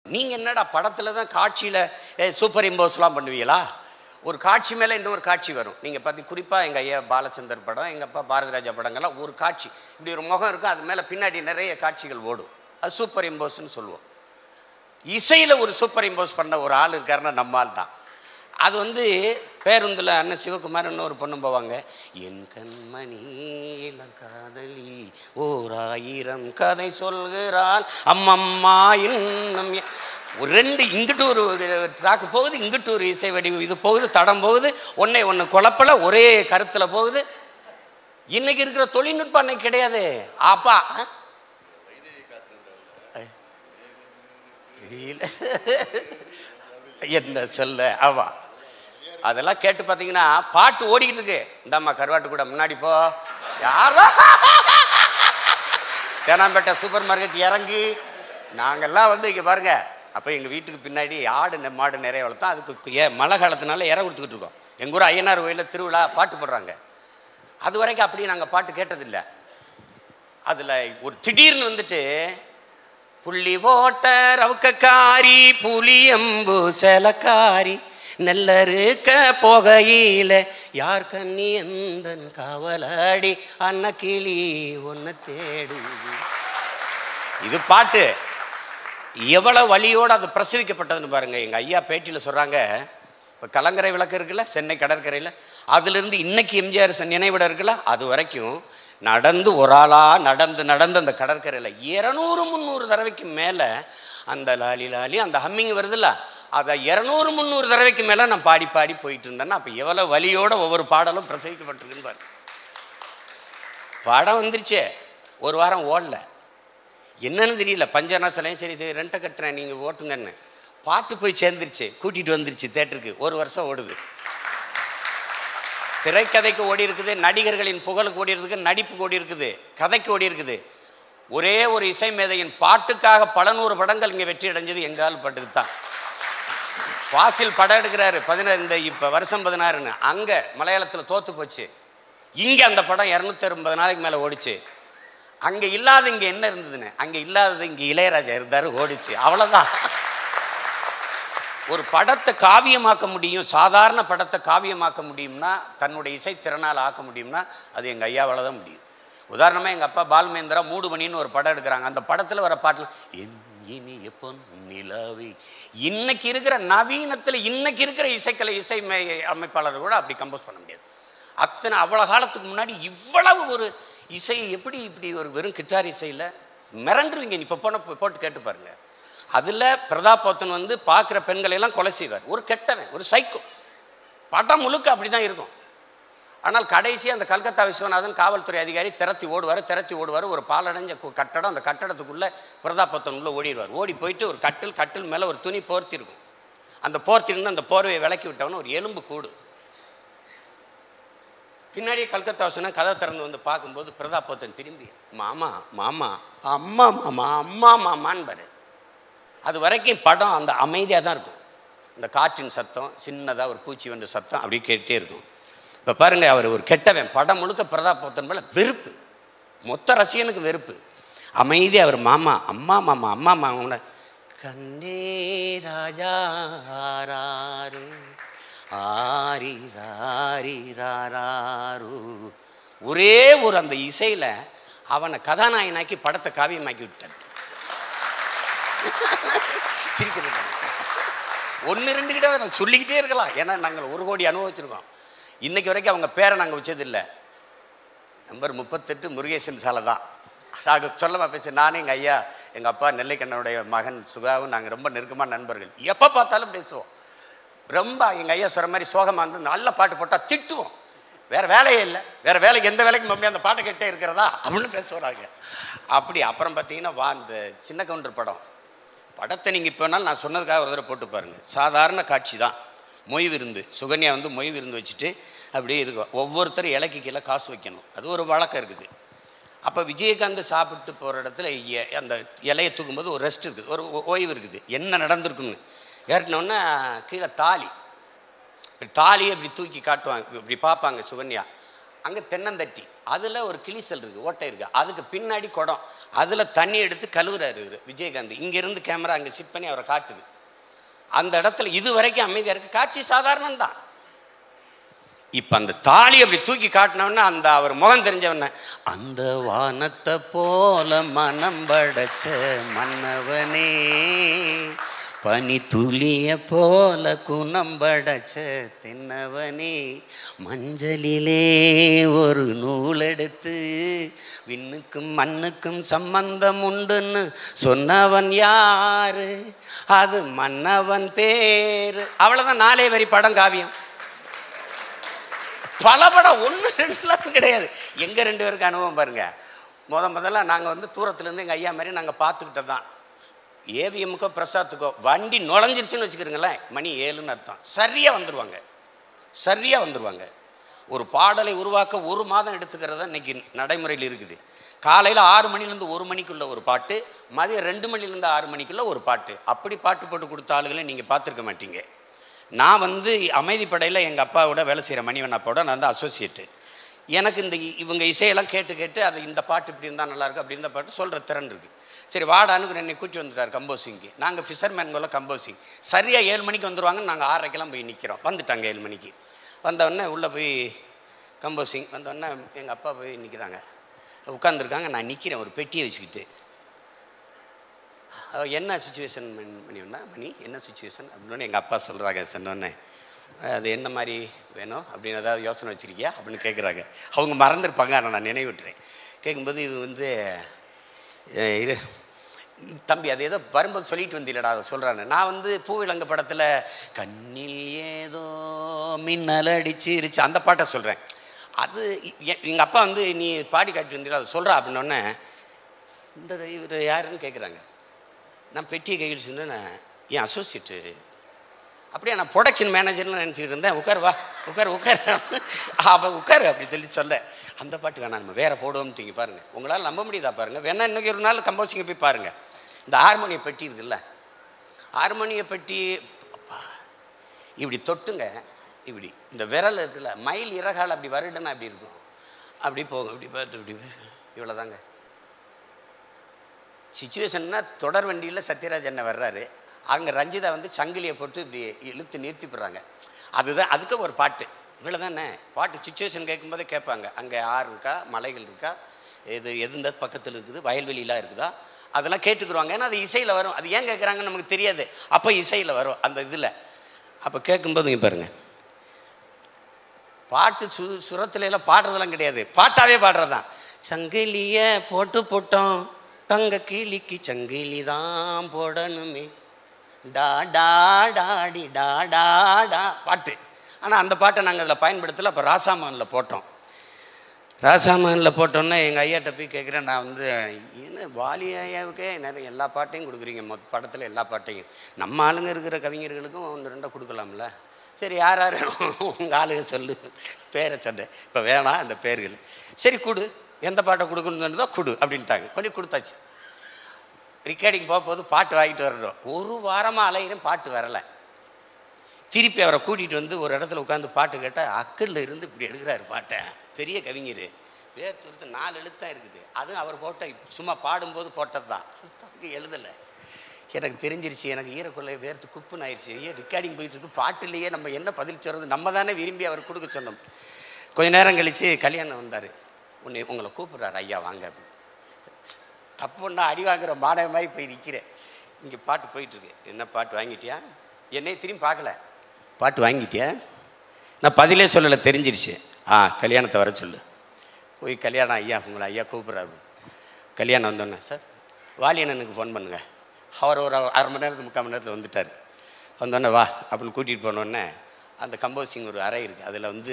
நீங்கள் என்னடா படத்தில் தான் காட்சியில் சூப்பர் இம்போஸ்லாம் பண்ணுவீங்களா ஒரு காட்சி மேலே இன்னொரு காட்சி வரும் நீங்கள் பார்த்தி குறிப்பாக எங்கள் ஐயா பாலச்சந்தர் படம் எங்கள் அப்பா பாரதி ராஜா படங்கள்லாம் ஒரு காட்சி இப்படி ஒரு முகம் இருக்கும் அது மேலே பின்னாடி நிறைய காட்சிகள் ஓடும் அது சூப்பர் இம்போஸ்ன்னு சொல்லுவோம் இசையில் ஒரு சூப்பர் இம்போஸ் பண்ண ஒரு ஆள் இருக்காருன்னா நம்ம ஆள் தான் அது வந்து பேருந்தில் அண்ணன் சிவகுமார்னு ஒரு பொண்ணு போவாங்க என் கண்மணி இளங்காதலி ஓர் ஆயிரம் கதை சொல்கிறாள் அம்மம்மா இன்னும் எ- ஒரு ரெண்டு இங்கிட்டு ஒரு ட்ராக்கு போகுது இங்கிட்டு ஒரு இசை வடிவு இது போகுது தடம் போகுது ஒன்னே ஒன்று குழப்பல ஒரே கருத்தில் போகுது இன்னைக்கு இருக்கிற தொழில்நுட்பம் அன்னைக்கு கிடையாது அப்பா ஆ? இல்ல. என்ன சொல்ல ஆமா அதெல்லாம் கேட்டு பார்த்தீங்கன்னா பாட்டு ஓடிக்கிட்டு இருக்கு இந்தாம்மா கருவாட்டு கூட முன்னாடி போ யாரா தேனாம்பேட்டை சூப்பர் மார்க்கெட் இறங்கி நாங்கெல்லாம் வந்து இங்கே பாருங்க அப்போ எங்கள் வீட்டுக்கு பின்னாடி ஆடு நெ- மாடு நிறைய வளர்த்தோம் அதுக்கு ஏ மழை காலத்தினால இற கொடுத்துக்கிட்டு இருக்கோம் எங்கள் ஊர் ஐயனார் கோயிலில் திருவிழா பாட்டு போடுறாங்க அது வரைக்கும் அப்படியே நாங்கள் பாட்டு கேட்டதில்லை அதில் ஒரு திடீர்னு வந்துட்டு புள்ளி ஓட்ட ரவுக்கக்காரி புளியம்பு செலக்காரி நெல்லறுக்க போகையில யார் கண்ணி எந்தன் காவலாடி அன்னக்கிளி ஒன்று தேடுது இது பாட்டு எவ்வளவு வழியோடு அது பிரசவிக்கப்பட்டதுன்னு பாருங்க எங்கள் ஐயா பேட்டியில் சொல்கிறாங்க இப்போ கலங்கரை விளக்கு இருக்குல்ல சென்னை கடற்கரையில் அதுலேருந்து இன்னைக்கு எம்ஜிஆர் ச- நினைவிடம் இருக்குல்ல அது வரைக்கும் நடந்து ஒரு ஆளாக நடந்து நடந்து அந்த கடற்கரையில் இரநூறு முந்நூறு தடவைக்கு மேலே அந்த லாலி லாலி அந்த ஹம்மிங் வருதுல்ல அதை இரநூறு முந்நூறு தடவைக்கு மேலே நான் பாடி பாடி போயிட்டு இருந்தேன்னா அப்போ எவ்வளோ வலியோட ஒவ்வொரு பாடலும் பிரசவிக்கப்பட்டிருக்குன்னு பாரு படம் வந்துருச்சே ஒரு வாரம் ஓடல என்னன்னு தெரியல பஞ்சனா சிலையும் சரி இது ரெண்டை கட்டுறேன் நீங்கள் ஓட்டுங்கன்னு பாட்டு போய் சேர்ந்துருச்சு கூட்டிகிட்டு வந்துருச்சு தேட்டருக்கு ஒரு வருஷம் ஓடுது திரைக்கதைக்கு ஓடி இருக்குது நடிகர்களின் புகழுக்கு ஓடி இருக்குது நடிப்புக்கு ஓடி இருக்குது கதைக்கு ஓடி இருக்குது ஒரே ஒரு இசை மேதையின் பாட்டுக்காக பல நூறு படங்கள் இங்கே வெற்றி அடைஞ்சது எங்கால் பாட்டுக்கு தான் ஃபாசில் படம் எடுக்கிறாரு பதினாறு இந்த இப்போ வருஷம் பதினாறுன்னு அங்கே மலையாளத்தில் தோத்து போச்சு இங்கே அந்த படம் இரநூத்தி ஐம்பது நாளைக்கு மேலே ஓடிச்சு அங்கே இல்லாத இங்கே என்ன இருந்ததுன்னு அங்கே இல்லாதது இங்கே இளையராஜா இருந்தார் ஓடிச்சு அவ்வளோதான் ஒரு படத்தை காவியமாக்க முடியும் சாதாரண படத்தை காவியமாக்க முடியும்னா தன்னுடைய இசைத்திறனால் ஆக்க முடியும்னா அது எங்கள் ஐயாவால் தான் முடியும் உதாரணமாக எங்கள் அப்பா பால்மேந்திரா மூடுமணின்னு ஒரு படம் எடுக்கிறாங்க அந்த படத்தில் வர பாட்டில் என் இனிய பொன் நிலாவே இன்னைக்கு இருக்கிற நவீனத்தில் இன்னைக்கு இருக்கிற இசைக்கலை இசை மே- அமைப்பாளர் கூட அப்படி கம்போஸ் பண்ண முடியாது அத்தனை அவ்வளோ காலத்துக்கு முன்னாடி இவ்வளவு ஒரு இசை எப்படி இப்படி ஒரு வெறும் கிட்டார் இசையில் மிரண்டுருவீங்க இப்போ போன போட்டு கேட்டு பாருங்க அதில் பிரதாப் போத்தன் வந்து பார்க்குற பெண்களை எல்லாம் கொலை செய்வார் ஒரு கெட்டவன் ஒரு சைக்கோ படம் முழுக்க அப்படி தான் இருக்கும் ஆனால் கடைசி அந்த கல்கத்தா விஸ்வநாதன் காவல்துறை அதிகாரி திரத்தி ஓடுவார் திரத்தி ஓடுவார் ஒரு பாலடைஞ்ச கு- கட்டடம் அந்த கட்டடத்துக்குள்ளே பிரதாப் போத்தன் உள்ள ஓடிடுவார் ஓடி போயிட்டு ஒரு கட்டில் கட்டில் மேலே ஒரு துணி போர்த்தி இருக்கும் அந்த போர்த்திருந்து அந்த போர்வையை விலக்கி விட்டவன ஒரு எலும்பு கூடு பின்னாடியே கல்கத்தா வசனம் கதை திறந்து வந்து பார்க்கும்போது பிரதாப் போத்தன் திரும்பி மாமா மாமா அம்மா மாமா அம்மா மாமான்னு அது வரைக்கும் படம் அந்த அமைதியாக தான் இருக்கும் இந்த காற்றின் சத்தம் சின்னதாக ஒரு பூச்சி வண்டு சத்தம் அப்படியே கேட்டே இருக்கும் இப்போ பாருங்க அவர் ஒரு கெட்டவன் படம் முழுக்க பிரதாப் போத்தன் மேலே வெறுப்பு மொத்த ரசிகனுக்கு வெறுப்பு அமைதி அவர் மாமா அம்மா மாமா அம்மா மாமா கண்ணே ராஜா ஆராரு ஆரி ராரி ராராரு ஒரே ஒரு அந்த இசையில் அவனை கதாநாயகனாக்கி படத்தை காவியமாக்கி விட்டார் சிரிக்கிறது ஒன்று ரெண்டு கிட்ட நான் சொல்லிக்கிட்டே இருக்கலாம் ஏன்னா நாங்கள் ஒரு கோடி அனுபவிச்சிருக்கோம் இன்னைக்கு வரைக்கும் அவங்க பேரை நாங்கள் வச்சதில்லை நம்பர் முப்பத்தெட்டு முருகேசன் சாலை தான் நாங்கள் சொல்லமா பேச நானும் எங்கள் ஐயா எங்கள் அப்பா நெல்லைக்கண்ணனுடைய மகன் சுகாவும் நாங்கள் ரொம்ப நெருக்கமான நண்பர்கள் எப்போ பார்த்தாலும் பேசுவோம் ரொம்ப எங்கள் ஐயா சொல்கிற மாதிரி சோகமாக இருந்து நல்ல பாட்டு போட்டால் திட்டுவோம் வேறு வேலையே இல்லை வேறு வேலைக்கு எந்த வேலைக்கும் மம்மி அந்த பாட்டை கேட்டே இருக்கிறதா அப்படின்னு பேசுகிறாங்க அப்படி அப்புறம் பார்த்தீங்கன்னா வா இந்த சின்ன கவுண்டர் படம் படத்தை நீங்கள் இப்போ வேணாலும் நான் சொன்னதுக்காக ஒரு தடவை போட்டு பாருங்கள் சாதாரண காட்சி தான் மொய் விருந்து சுகன்யா வந்து மொய் விருந்து வச்சுட்டு அப்படியே இருக்கும் ஒவ்வொருத்தரும் இலைக்கு கீழே காசு வைக்கணும் அது ஒரு வழக்கம் இருக்குது அப்போ விஜயகாந்த் சாப்பிட்டு போகிற இடத்துல எ- அந்த இலையை தூக்கும்போது ஒரு ரெஸ்ட் இருக்குது ஒரு ஓ- ஓய்வு இருக்குது என்ன நடந்திருக்குன்னு ஏறினோடனே கீழே தாலி இப்படி தாலியை இப்படி தூக்கி காட்டுவாங்க இப்படி பார்ப்பாங்க சுகன்யா அங்கே தென்னந்தட்டி அதில் ஒரு கிளிசல் இருக்குது ஓட்டை இருக்குது அதுக்கு பின்னாடி குடம் அதில் தண்ணி எடுத்து கழுவுறாரு இவர் விஜயகாந்த் இங்கேருந்து கேமரா அங்கே ஷிஃப்ட் பண்ணி அவரை காட்டுது அந்த இடத்துல இது வரைக்கும் அமைதியாக இருக்குது காட்சி சாதாரணம் தான் இப்போ அந்த தாலி அப்படி தூக்கி காட்டினவொன்னே அந்த அவர் முகம் தெரிஞ்சவன அந்த வானத்தை போல மனம் படைச்ச மன்னவனே பனி துளிய போல குணம் படைச்ச தென்னவனே மஞ்சளிலே ஒரு நூல் எடுத்து விண்ணுக்கும் மண்ணுக்கும் சம்பந்தம் உண்டுன்னு சொன்னவன் யாரு அது மன்னவன் பேரு அவ்வளோதான் நாலே வரி படம் காவியம் பல படம் ஒன்று ரெண்டுலாம் கிடையாது எங்கள் ரெண்டு பேருக்கு அனுபவம் பாருங்க முத முதல்ல நாங்கள் வந்து தூரத்துலேருந்து எங்கள் ஐயா மாதிரி நாங்கள் பார்த்துக்கிட்டது தான் ஏவிஎம்முக்கோ பிரசாத்துக்கோ வண்டி நுழைஞ்சிருச்சுன்னு வச்சுக்கிறீங்களேன் மணி ஏழுன்னு அர்த்தம் சரியாக வந்துடுவாங்க சரியாக வந்துடுவாங்க ஒரு பாடலை உருவாக்க ஒரு மாதம் எடுத்துக்கிறது தான் இன்னைக்கு நடைமுறையில் இருக்குது காலையில் ஆறு மணிலேருந்து ஒரு மணிக்குள்ள ஒரு பாட்டு மதியம் ரெண்டு மணிலேருந்து ஆறு மணிக்குள்ள ஒரு பாட்டு அப்படி பாட்டு போட்டு கொடுத்த ஆளுகளை நீங்கள் பார்த்துருக்க மாட்டீங்க நான் வந்து அமைதிப்படையில் எங்கள் அப்பாவோட வேலை செய்கிற மணிவன் அப்பாவோட நான் வந்து அசோசியேட்டு எனக்கு இந்த இ- இவங்க இசையெல்லாம் கேட்டு கேட்டு அது இந்த பாட்டு இப்படி இருந்தால் நல்லாயிருக்கு அப்படி இந்த பாட்டு சொல்கிற திறன் இருக்குது சரி வாடான்னு என்னை கூட்டி வந்துட்டார் கம்போசிங்க்கு நாங்கள் ஃபிஷர்மேன்குள்ள கம்போசிங் சரியாக ஏழு மணிக்கு வந்துடுவாங்க நாங்கள் ஆறரைக்கெல்லாம் போய் நிற்கிறோம் வந்துட்டாங்க ஏழு மணிக்கு வந்தவுடனே உள்ளே போய் கம்போசிங் வந்தோடனே எங்கள் அப்பா போய் நிற்கிறாங்க உட்காந்துருக்காங்க நான் நிற்கிறேன் ஒரு பெட்டியை வச்சுக்கிட்டு அவ என்ன சுச்சுவேஷன் பண்ணினா மணி என்ன சுச்சுவேஷன் அப்படின்னு எங்கள் அப்பா சொல்கிறாங்க சொன்னோடனே அது என்ன மாதிரி வேணும் அப்படின்னு ஏதாவது யோசனை வச்சுருக்கியா அப்படின்னு கேட்குறாங்க அவங்க மறந்துருப்பாங்க ஆனால் நான் நினைவுட்டுறேன் கேட்கும்போது இது வந்து அஹ், இரு தம்பி அது ஏதோ வரும்போது சொல்லிட்டு வந்தீங்களடா அதை சொல்கிறானே நான் வந்து பூவிலங்க படத்தில் கண்ணில் ஏதோ மின்னல் அடிச்சிருச்சு அந்த பாட்டை சொல்கிறேன் அது எங்கள் அப்பா வந்து நீ பாடி காட்டி வந்தீங்களா அதை சொல்கிறா அப்படின்னோடனே இந்த இவர் யாருன்னு கேட்குறாங்க நான் பெட்டியை கையில் சொன்னேன் என் அசோசியேட்டு அப்படியே நான் ப்ரொடக்ஷன் மேனேஜர்னு நினச்சிக்கிட்டு இருந்தேன் உட்கார் வா உட்கார் உட்கார் அப்போ உட்காரு அப்படி சொல்லி சொல்ல அந்த பாட்டு வேணாம் நம்ம வேற போடுவோம்ட்டீங்க பாருங்கள் உங்களால் நம்ப முடியுதா பாருங்கள் வேணா இன்னைக்கு ஒரு நாள் கம்போசிங்கை போய் பாருங்கள் இந்த ஹார்மோனிய பெட்டி இருக்குல்ல ஹார்மோனிய பெட்டி அப்பா இப்படி தொட்டுங்க இப்படி இந்த விரல் இருக்குல்ல மயில் இறகால் அப்படி வருடுன்னா அப்படி இருக்கும் அப்படி போகும் இப்படி பார்த்து இப்படி இவ்வளோதாங்க சுச்சுவேஷன்னா தொடர் வண்டியில் சத்யராஜ் அண்ணன் வர்றாரு அங்கே ரஞ்சிதா வந்து சங்கிலியை போட்டு இப்படி இழுத்து நிறுத்தி போடுறாங்க அதுதான் அதுக்கு ஒரு பாட்டு இவ்வளோ தானே பாட்டு சுச்சுவேஷன் கேட்கும்போதே கேட்பாங்க அங்கே ஆறு இருக்கா மலைகள் இருக்கா எது எந்த பக்கத்தில் இருக்குது வயல்வெளிலாம் இருக்குதா அதெல்லாம் கேட்டுக்குருவாங்க ஏன்னா அது இசையில் வரும் அது ஏன் கேட்குறாங்கன்னு நமக்கு தெரியாது அப்போ இசையில் வரும் அந்த இதில் அப்போ கேட்கும்போது இங்கே பாருங்கள் பாட்டு சு சுரத்துல எல்லாம் பாடுறதெல்லாம் கிடையாது பாட்டாவே பாடுறது தான் சங்கிலிய போட்டு போட்டோம் தங்க கிளிக்கு சங்கிலி தான் போடணுமே டா டா டாடி டா டா டா பாட்டு ஆனால் அந்த பாட்டை நாங்கள் அதில் பயன்படுத்தல அப்போ ராசாமனில் போட்டோம் ராசாமனில் போட்டோன்னே எங்கள் ஐயாட்ட போய் கேட்குறேன் நான் வந்து என்ன வாலி ஐயாவுக்கே நிறைய எல்லா பாட்டையும் கொடுக்குறீங்க மொத்த படத்தில் எல்லா பாட்டையும் நம்ம ஆளுங்க இருக்கிற கவிஞர்களுக்கும் ஒன்று ரெண்டை கொடுக்கலாம்ல சரி யார் யார் உங்கள் ஆளுங்க சொல்லு பேரை சொன்னேன் இப்போ வேணாம் அந்த பேர்கள் சரி கொடு எந்த பாட்டை கொடுக்கணுன்னு தான் கொடு அப்படின்ட்டாங்க கொண்டு கொடுத்தாச்சு ரெக்கார்டிங் போகும்போது பாட்டு வாங்கிட்டு வரணும் ஒரு வாரமாக அலையிறேன் பாட்டு வரலை திருப்பி அவரை கூட்டிகிட்டு வந்து ஒரு இடத்துல உட்காந்து பாட்டு கேட்டால் அக்கல்ல இருந்து இப்படி எடுக்கிறாரு பாட்டை பெரிய கவிஞர் பேர் துருத்து நாலு எழுத்தான் இருக்குது அதுவும் அவர் போட்ட சும்மா பாடும்போது போட்டது தான் அதுக்கு எழுதலை எனக்கு தெரிஞ்சிருச்சு எனக்கு ஈரக்குள்ளே வேர்த்து குப்புன்னு ஆயிடுச்சு ஐயோ ரெக்கார்டிங் போயிட்டு இருக்கு பாட்டுலேயே நம்ம என்ன பதில் சொல்கிறது நம்ம தானே விரும்பி அவர் கொடுக்க சொன்னோம் கொஞ்ச நேரம் கழித்து கல்யாணம் வந்தார் உன்னை உங்களை கூப்பிட்றாரு ஐயா வாங்க அப்படின்னு. தப்பு பண்ணா அடி வாங்குற மாணவ மாதிரி போய் நிற்கிறேன் இங்கே பாட்டு போயிட்டுருக்கு என்ன பாட்டு வாங்கிட்டியா என்னைய திரும்பி பார்க்கல பாட்டு வாங்கிட்டியா நான் பதிலே சொல்லலை தெரிஞ்சிருச்சு ஆ கல்யாணத்தை வர சொல்லு போய் கல்யாணம் ஐயா உங்களை ஐயா கூப்பிட்றாரு கல்யாணம் வந்தோன்னே சார் வாலியண்ணனுக்கு ஃபோன் பண்ணுங்க அவர் ஒரு அரை மணி நேரத்துக்கு முக்கால் மணி நேரத்தில் வந்துட்டார் வந்தோடனே வா அப்படின்னு கூட்டிகிட்டு போனோடனே அந்த கம்போசிங் ஒரு அறை இருக்குது அதில் வந்து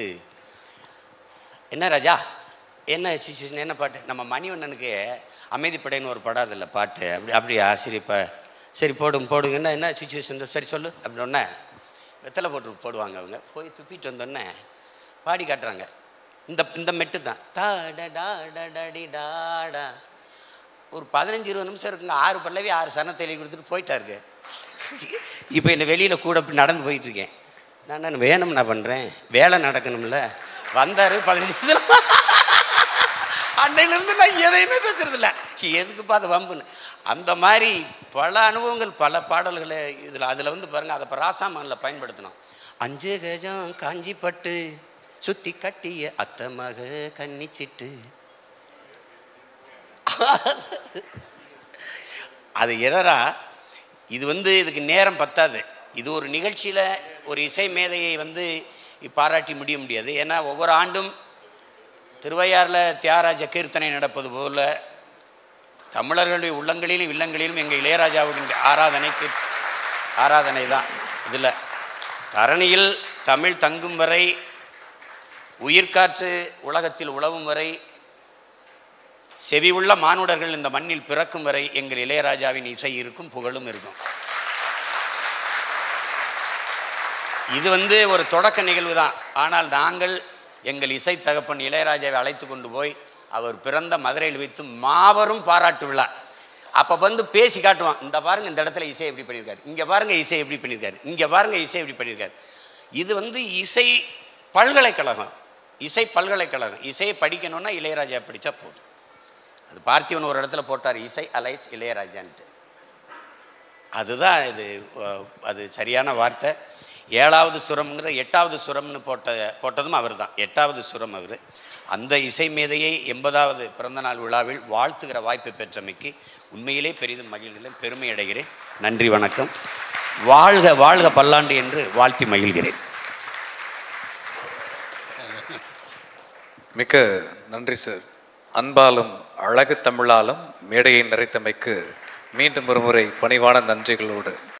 என்ன ராஜா என்ன சுச்சுவேஷன் என்ன பாட்டு நம்ம மணிவண்ணனுக்கு அமைதிப்படைன்னு ஒரு படம் அதில் பாட்டு அப்படி அப்படியா சரி இப்போ சரி போடும் போடுங்க என்ன என்ன சுச்சுவேஷன் சரி சொல்லு அப்படின்னோடனே வெத்தலை போட்டு போடுவாங்க அவங்க போய் துப்பிட்டு வந்தோடனே பாடி காட்டுறாங்க இந்த இந்த மெட்டு தான் தா டா டா டா டாடி டாடா ஒரு பதினஞ்சு இருபது நிமிஷம் இருக்குங்க ஆறு பல்லவி ஆறு சரணத்தை எழுதி கொடுத்துட்டு போயிட்டாருங்க இப்போ என்னை வெளியில் கூட இப்படி நடந்து போயிட்டுருக்கேன் நான் நான் வேணும் நான் பண்ணுறேன் வேலை நடக்கணும்ல வந்தாரு பதினஞ்சு நிமிஷத்துல அன்னையிலிருந்து நான் எதையுமே பேசுறது இல்ல எதுக்குப்பா அது வம்புன்னு அந்த மாதிரி பல அனுபவங்கள் பல பாடல்களை இதில் அதில் வந்து பாருங்க அதை இப்போ ராசாமனில் பயன்படுத்தணும் அஞ்சு கஜம் காஞ்சி பட்டு சுத்தி கட்டிய அத்தை மக கன்னிச்சிட்டு அது எதரா இது வந்து இதுக்கு நேரம் பத்தாது இது ஒரு நிகழ்ச்சியில் ஒரு இசை மேதையை வந்து பாராட்டி முடிய முடியாது ஏன்னா ஒவ்வொரு ஆண்டும் திருவையாறில் தியாகராஜ கீர்த்தனை நடப்பது போல தமிழர்களுடைய உள்ளங்களிலும் இல்லங்களிலும் எங்கள் இளையராஜாவின் ஆராதனைக்கு ஆராதனை தான் இதில் தரணியில் தமிழ் தங்கும் வரை உயிர்காற்று உலகத்தில் உழவும் வரை செவியுள்ள மானுடர்கள் இந்த மண்ணில் பிறக்கும் வரை எங்கள் இளையராஜாவின் இசை இருக்கும் புகழும் இருக்கும் இது வந்து ஒரு தொடக்க நிகழ்வு தான் ஆனால் நாங்கள் எங்கள் இசை தகப்பன் இளையராஜாவை அழைத்து கொண்டு போய் அவர் பிறந்த மதுரையில் வைத்து மாபெரும் பாராட்டு விழா அப்போ வந்து பேசி காட்டுவான் இந்த பாருங்க இந்த இடத்துல இசை எப்படி பண்ணியிருக்காரு இங்கே பாருங்க இசை எப்படி பண்ணியிருக்காரு இங்கே பாருங்க இசை எப்படி பண்ணியிருக்காரு இது வந்து இசை பல்கலைக்கழகம் இசை பல்கலைக்கழகம் இசையை படிக்கணும்னா இளையராஜா படித்தா போதும் அது பார்த்திவன் ஒரு இடத்துல போட்டார் இசை அலைஸ் இளையராஜான்ட்டு அதுதான் இது அஹ், அது சரியான வார்த்தை ஏழாவது சுரம்ங்கிற எட்டாவது சுரம்னு போட்ட போட்டதும் அவர் தான் எட்டாவது சுரம் அவர் அந்த இசை மேதையை எண்பதாவது பிறந்தநாள் விழாவில் வாழ்த்துகிற வாய்ப்பை பெற்றமைக்கு உண்மையிலே பெரிதும் மகிழ்கிறேன் பெருமை அடைகிறேன் நன்றி வணக்கம் வாழ்க வாழ்க பல்லாண்டு என்று வாழ்த்தி மகிழ்கிறேன் மிக்க நன்றி சார் அன்பாலும் அழகு தமிழாலும் மேடையை நிறைத்தமைக்கு மீண்டும் ஒரு முறை பணிவான நன்றிகளோடு